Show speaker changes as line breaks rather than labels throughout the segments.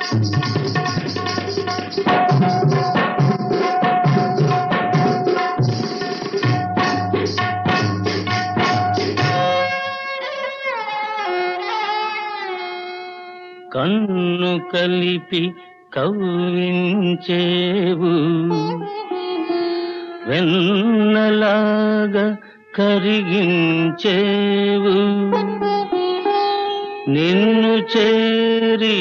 కన్ను కలిపి కవ్వించేవు వెన్నలాగా కరిగించేవు నిన్ను చేరి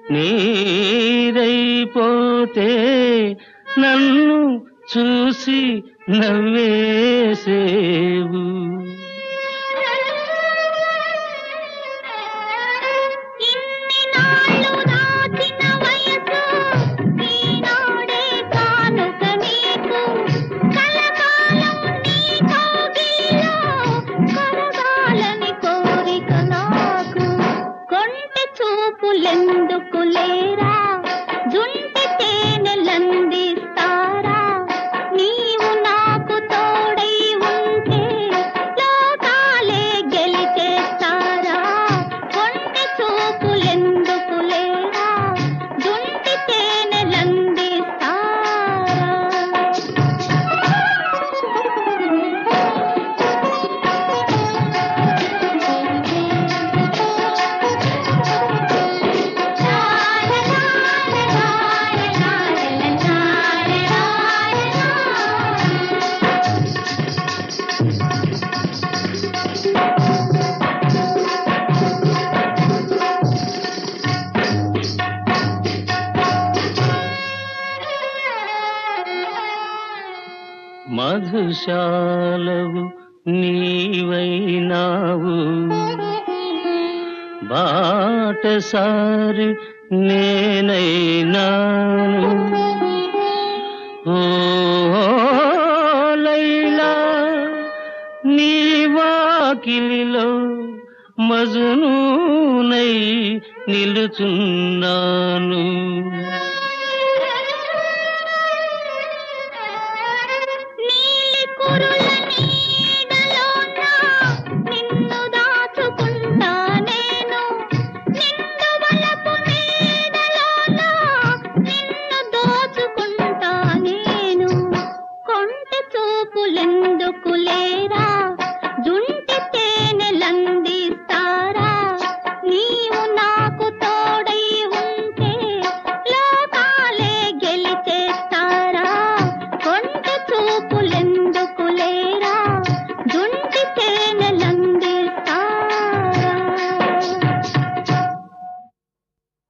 నీరైపోతే నన్ను చూసి నవ్వేసేవు
ఇన్ని నాళ్ళు దాచిన వయసు ఈనాడే కానుక నీకు కలకాలం నీ కౌగిలిలో కరగాలని కోరిక నాకు కొంటె చూపులెందుకు లేరా జుంటి తేనెలందిస్తారా నీవు నాకు తోడై ఉంటే లోకాలే గెలిచేస్తారా కొంటె చూపులెందుకు లేరా జుంటి తేనెలందిస్తారా
మధుశాలవు నీవైనావు బాటసారి నేనైనాను ఓ లైలా నీ వాకిలిలో మజునూనై నిలుచున్నాను
నీలి కురుల నీడలోన నిన్ను దాచుకుంటా నేను నిండు వలపు నీడలోన నిన్ను దోచుకుంటా నేను కొంటె చూపులెందుకు లేరా జుంటి తేనెలందిస్తారా నీవు నాకు తోడై ఉంటే లోకాలే గెలిచేస్తారా